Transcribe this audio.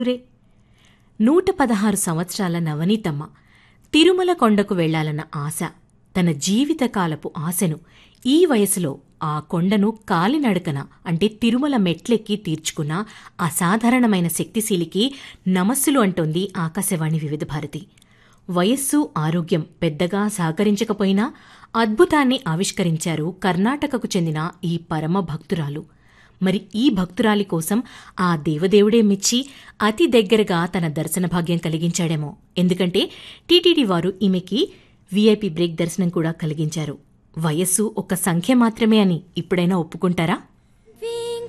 రే నూట పదహారు సంవత్సరాల నవనీతమ్మ తిరుమల కొండకు వెళ్లాలన్న ఆశ తన జీవితకాలపు ఆశను ఈ వయసులో ఆ కొండను కాలినడకన అంటే తిరుమల మెట్లెక్కి తీర్చుకున్న అసాధారణమైన శక్తిశీలికి నమస్సులు అంటోంది ఆకాశవాణి వివిధ భారతి వయస్సు ఆరోగ్యం పెద్దగా సహకరించకపోయినా అద్భుతాన్ని ఆవిష్కరించారు కర్ణాటకకు చెందిన ఈ పరమ భక్తురాలు మరి ఈ భక్తురాలి కోసం ఆ దేవదేవుడే మెచ్చి అతి దగ్గరగా తన దర్శన భాగ్యం కలిగించాడేమో ఎందుకంటే టీటీడీ వారు ఈమెకి వీఐపీ బ్రేక్ దర్శనం కూడా కలిగించారు వయస్సు ఒక సంఖ్య మాత్రమే అని ఇప్పుడైనా ఒప్పుకుంటారా